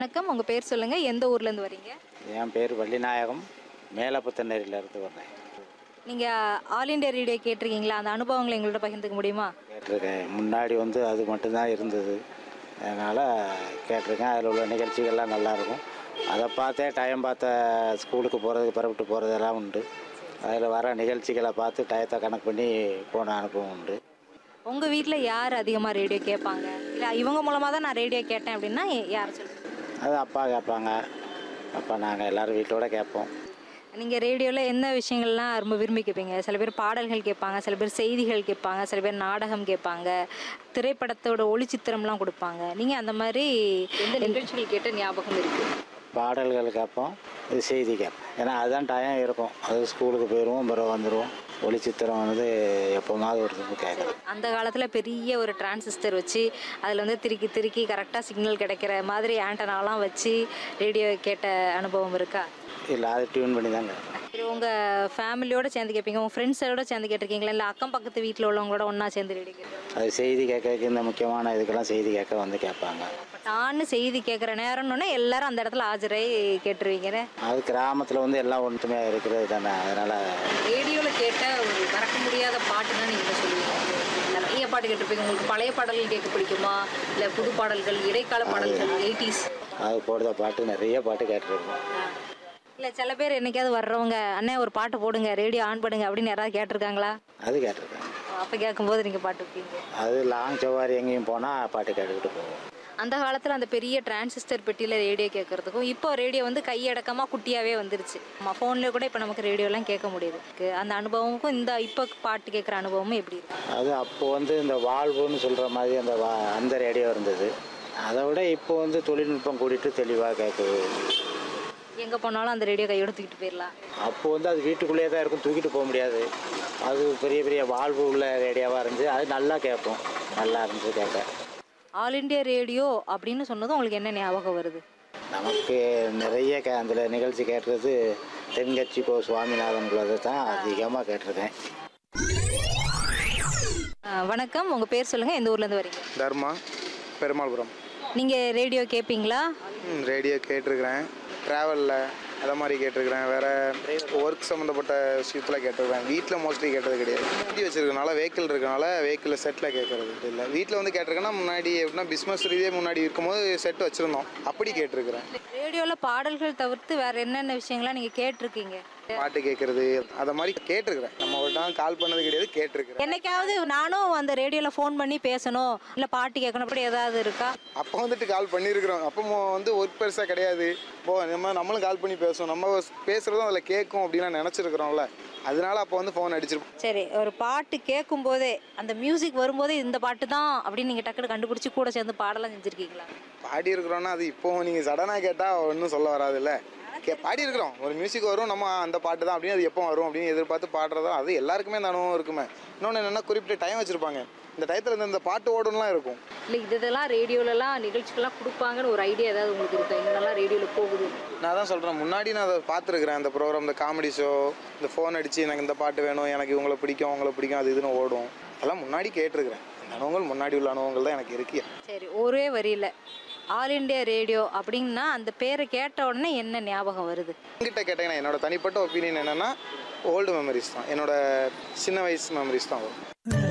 வணக்கம் உங்கள் பேர் சொல்லுங்கள் எந்த ஊர்லேருந்து வரீங்க என் பேர் வள்ளிநாயகம் மேலப்புத்தநேரியில் இருந்து வர்றேன் நீங்கள் ஆல் இண்டியா ரேடியோ கேட்டிருக்கீங்களா அந்த அனுபவங்களை எங்களோட பகிர்ந்துக்க முடியுமா கேட்டிருக்கேன் முன்னாடி வந்து அது மட்டும்தான் இருந்தது அதனால் கேட்டிருக்கேன் அதில் உள்ள நிகழ்ச்சிகள்லாம் நல்லாயிருக்கும் அதை பார்த்தே டைம் பார்த்த ஸ்கூலுக்கு போகிறதுக்கு புறப்பட்டு போகிறதெல்லாம் உண்டு அதில் வர நிகழ்ச்சிகளை பார்த்து டயத்தை கணக்கு பண்ணி போன அனுபவம் உண்டு உங்கள் வீட்டில் யார் அதிகமாக ரேடியோ கேட்பாங்க இல்லை இவங்க மூலமாக தான் நான் ரேடியோ கேட்டேன் அப்படின்னா யார் சொல்லுங்கள் அது அப்பா கேட்பாங்க அப்பா நாங்கள் எல்லோரும் வீட்டோட கேட்போம் நீங்கள் ரேடியோவில் என்ன விஷயங்கள்லாம் ரொம்ப விரும்பி கேட்பீங்க சில பேர் பாடல்கள் கேட்பாங்க சில பேர் செய்திகள் கேட்பாங்க சில பேர் நாடகம் கேட்பாங்க திரைப்படத்தோட ஒளிச்சித்திரம்லாம் கொடுப்பாங்க நீங்கள் அந்த மாதிரி எந்த நிகழ்ச்சிகள் கேட்ட ஞாபகம் இருக்குது பாடல்கள் கேட்போம் இது செய்தி கேட்போம் ஏன்னா அதுதான் டைம் இருக்கும் அது ஸ்கூலுக்கு போயிடுவோம் பிறகு வந்துடுவோம் ஒளிச்சித்திரம் வந்து எப்போமாவது ஒரு இது கேட்குறோம் அந்த காலத்தில் பெரிய ஒரு டிரான்சிஸ்டர் வச்சு அதில் வந்து திருக்கி திருக்கி கரெக்டாக சிக்னல் கிடைக்கிற மாதிரி ஆண்டனாலாம் வச்சு ரேடியோ கேட்ட அனுபவம் இருக்கா இல்லை அது டியூன் பண்ணி தான் கேட்போம் சரி உங்கள் ஃபேமிலியோட சேர்ந்து கேட்பீங்க உங்கள் ஃப்ரெண்ட்ஸோட சேர்ந்து கேட்டிருக்கீங்களா இல்லை அக்கம் பக்கத்து வீட்டில் உள்ளவங்களோட ஒன்றா சேர்ந்து ரேடியோ கேட்பீங்க அது செய்தி கேட்க இந்த முக்கியமான இதுக்கெல்லாம் செய்தி கேட்க வந்து கேட்பாங்க நான் செய்தி கேட்குற நேரம்னு எல்லாரும் அந்த இடத்துல ஆஜராகி கேட்டுருவீங்கன்னு அது கிராமத்தில் வந்து எல்லாம் ஒன்றுமையாக இருக்கிறது தானே அதனால் ரேடியோவில் கேட்ட ஒரு மறக்க முடியாத பாட்டுன்னா நீங்கள் சொல்லுவீங்க நிறைய பாட்டு கேட்டிருப்பீங்க உங்களுக்கு பழைய பாடல்கள் கேட்க பிடிக்குமா இல்லை புது பாடல்கள் இடைக்கால பாடல்கள் எயிட்டிஸ் அது போடுற பாட்டு நிறைய பாட்டு கேட்டிருக்கோம் இல்லை சில பேர் என்னைக்காவது வர்றவங்க அண்ணே ஒரு பாட்டு போடுங்க ரேடியோ ஆன் பண்ணுங்க அப்படின்னு யாராவது கேட்டிருக்காங்களா அது கேட்டிருக்கேன் அப்போ கேட்கும்போது நீங்கள் பாட்டு வைப்பீங்க அது லாங் சவாரி எங்கேயும் போனால் பாட்டு கேட்டுக்கிட்டு போவோம் அந்த காலத்தில் அந்த பெரிய டிரான்சிஸ்டர் பெட்டியில் ரேடியோ கேட்கறதுக்கும் இப்போ ரேடியோ வந்து கையடக்கமாக குட்டியாகவே வந்துருச்சு நம்ம ஃபோனில் கூட இப்போ நமக்கு ரேடியோலாம் கேட்க முடியுது கு- அந்த அனுபவமுக்கும் இந்த இப்போ பாட்டு கேட்குற அனுபவமும் எப்படி இருக்கு அது அப்போ வந்து இந்த வாழ்வுன்னு சொல்கிற மாதிரி அந்த வா அந்த ரேடியோ இருந்தது அதை விட இப்போ வந்து தொழில்நுட்பம் கூட்டிட்டு தெளிவாக கேட்குது எங்கே போனாலும் அந்த ரேடியோ கையோட தூக்கிட்டு போயிடலாம் அப்போ வந்து அது வீட்டுக்குள்ளேயே தான் இருக்கும் தூக்கிட்டு போக முடியாது அது பெரிய பெரிய வாழ்வு உள்ள ரேடியோவாக இருந்துச்சு அது நல்லா கேட்போம் நல்லா இருந்துச்சு கேட்க ஆல் இண்டியா ரேடியோ அப்படின்னு சொன்னதும் உங்களுக்கு என்ன ஞாபகம் வருது நமக்கு நிறைய கே அதில் நிகழ்ச்சி கேட்டுறது தென்கட்சி கோ சுவாமிநாதன் உள்ளதை தான் அதிகமாக கேட்டிருக்கேன் அஹ், வணக்கம் உங்கள் பேர் சொல்லுங்கள் எந்த ஊர்லேருந்து வரீங்க தர்மா பெருமாள்புரம் நீங்கள் ரேடியோ கேட்பீங்களா ம், ரேடியோ கேட்டிருக்கிறேன் ட்ராவலில் அதை மாதிரி கேட்டிருக்கிறேன் வேறு ஒர்க் சம்மந்தப்பட்ட விஷயத்தில் கேட்டிருக்கிறேன் வீட்டில் மோஸ்ட்லி கேட்டது கிடையாது வண்டி வச்சிருக்கனால வெஹிக்கிள் இருக்கனால வெஹிக்கிளில் செட்டில் கேட்கறது இல்லை வீட்டில் வந்து கேட்டிருக்கேன்னா முன்னாடி எப்படின்னா பிஸ்னஸ் ரீதியாக முன்னாடி இருக்கும்போது செட் வச்சுருந்தோம் அப்படி கேட்டிருக்கிறேன் ரேடியோவில் பாடல்கள் தவிர்த்து வேற என்னென்ன விஷயங்கள்லாம் நீங்கள் கேட்டிருக்கீங்க பாட்டு கேட்குறது அதை மாதிரி கேட்டிருக்கிறேன் நம்ம ஒரு டைம் கால் பண்ணது கிடையாது கேட்டிருக்கிறேன் என்னைக்காவது நானும் அந்த ரேடியோவில் ஃபோன் பண்ணி பேசணும் இல்லை பாட்டு கேட்கணும் அப்படி ஏதாவது இருக்கா அப்போ வந்துட்டு கால் பண்ணியிருக்கிறோம் அப்போ மோ- வந்து ஒர்க் பெருசாக கிடையாது போ நம்ம நம்மளும் கால் பண்ணி பேசுவோம் நம்ம பேசுகிறதும் அதில் கேட்கும் அப்படின்லாம் நினச்சிருக்கிறோம்ல அதனால அப்போ வந்து ஃபோன் அடிச்சிருப்போம் சரி ஒரு பாட்டு கேட்கும் போதே அந்த மியூசிக் வரும்போதே இந்த பாட்டு தான் அப்படின்னு நீங்கள் டக்குனு கண்டுபிடிச்சி கூட சேர்ந்து பாடலாம் செஞ்சுருக்கீங்களா பாடி இருக்கிறோன்னா அது இப்போ நீங்கள் சடனாக கேட்டால் ஒன்றும் சொல்ல வராதுல்ல கே பாடி இருக்கிறோம் ஒரு மியூசிக் வரும் நம்ம அந்த பாட்டு தான் அப்படின்னு அது எப்போ வரும் அப்படின்னு எதிர்பார்த்து பாடுறதா அது எல்லாருக்குமே அந்த அனுபவம் இருக்குமே இன்னொன்று என்னென்னா குறிப்பிட்ட டைம் வச்சுருப்பாங்க இந்த டயத்தில் இந்த இந்த பாட்டு ஓடணும்லாம் இருக்கும் இல்லை இது இதெல்லாம் ரேடியோலலாம் நிகழ்ச்சிகள்லாம் கொடுப்பாங்கன்னு ஒரு ஐடியா ஏதாவது உங்களுக்கு இருக்கா எங்கெல்லாம் ரேடியோவில் போகுது நான் தான் சொல்கிறேன் முன்னாடி நான் அதை பார்த்துருக்குறேன் அந்த ப்ரோக்ராம் இந்த காமெடி ஷோ இந்த ஃபோன் அடித்து எனக்கு இந்த பாட்டு வேணும் எனக்கு இவங்களை பிடிக்கும் அவங்கள பிடிக்கும் அது இதுன்னு ஓடும் அதெல்லாம் முன்னாடி கேட்டிருக்கிறேன் அந்த அனுபவங்கள் முன்னாடி உள்ள அனுபவங்கள் தான் எனக்கு இருக்கு சரி ஒரே வரியில் ஆல் இண்டியா ரேடியோ அப்படின்னா அந்த பேரை கேட்ட உடனே என்ன ஞாபகம் வருது என்கிட்ட கேட்டீங்கன்னா என்னோட தனிப்பட்ட ஒப்பீனியன் என்னென்னா ஓல்டு மெமரிஸ் தான் என்னோட சின்ன வயசு மெமரிஸ் தான் வரும்